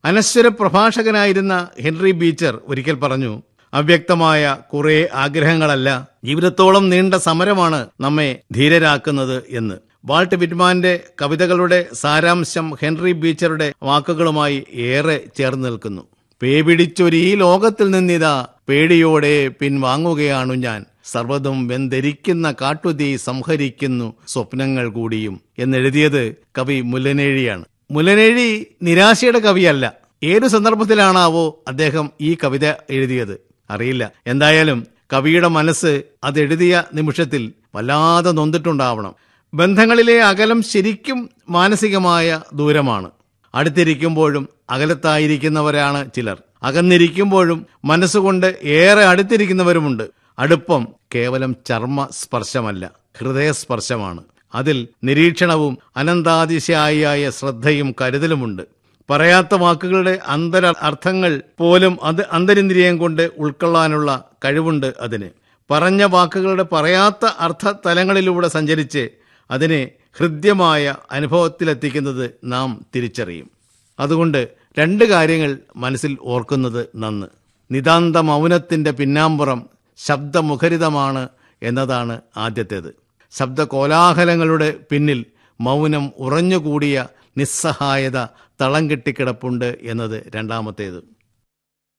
അനശ്വര പ്രഭാഷകനായിരുന്ന Henry beater ഒരിക്കൽ പറഞ്ഞു അവ്യക്തമായ കുറെ ആഗ്രഹങ്ങളല്ല ജീവിതത്തോളം നീണ്ട സമരമാണ് നമ്മെ ധീരരാക്കുന്നത് എന്ന് വാൾട്ട് വിറ്റ്മാന്റെ കവിതകളുടെ സാരാംശം ഹെൻറി ബീച്ചറുടെ വാക്കുകളുമായി ഏറെ ചേർന്ന് നിൽക്കുന്നു പേപിടിച്ചൊരു ഈ ലോകത്തിൽ നിന്നിതാ പേടിയോടെ പിൻവാങ്ങുകയാണു ഞാൻ സർവ്വതും വെന്തിരിക്കുന്ന കാട്ടുതീ സംഹരിക്കുന്നു സ്വപ്നങ്ങൾ കൂടിയും എന്നെഴുതിയത് കവി മുല്ലനേഴിയാണ് മുല്ലനേഴി നിരാശയുടെ കവിയല്ല ഏതു സന്ദർഭത്തിലാണാവോ അദ്ദേഹം ഈ കവിത എഴുതിയത് അറിയില്ല എന്തായാലും കവിയുടെ മനസ്സ് അതെഴുതിയ നിമിഷത്തിൽ വല്ലാതെ നൊന്നിട്ടുണ്ടാവണം ബന്ധങ്ങളിലെ അകലം ശരിക്കും മാനസികമായ ദൂരമാണ് അടുത്തിരിക്കുമ്പോഴും അകലത്തായിരിക്കുന്നവരാണ് ചിലർ അകന്നിരിക്കുമ്പോഴും മനസ്സുകൊണ്ട് ഏറെ അടുത്തിരിക്കുന്നവരുമുണ്ട് അടുപ്പം കേവലം ചർമ്മ സ്പർശമല്ല ഹൃദയസ്പർശമാണ് അതിൽ നിരീക്ഷണവും അനന്താതിശയായ ശ്രദ്ധയും കരുതലുമുണ്ട് പറയാത്ത വാക്കുകളുടെ അന്തര അർത്ഥങ്ങൾ പോലും അത് അന്തരിന്ദ്രിയം കൊണ്ട് ഉൾക്കൊള്ളാനുള്ള കഴിവുണ്ട് അതിന് പറഞ്ഞ വാക്കുകളുടെ പറയാത്ത അർത്ഥ തലങ്ങളിലൂടെ സഞ്ചരിച്ച് അതിനെ ഹൃദ്യമായ അനുഭവത്തിലെത്തിക്കുന്നത് നാം തിരിച്ചറിയും അതുകൊണ്ട് രണ്ട് കാര്യങ്ങൾ മനസ്സിൽ ഓർക്കുന്നത് നന്ന് നിതാന്ത മൗനത്തിന്റെ പിന്നാമ്പുറം ശബ്ദമുഖരിതമാണ് എന്നതാണ് ആദ്യത്തേത് ശബ്ദ കോലാഹലങ്ങളുടെ പിന്നിൽ മൗനം ഉറഞ്ഞുകൂടിയ നിസ്സഹായത തളം കെട്ടിക്കിടപ്പുണ്ട് എന്നത് രണ്ടാമത്തേത്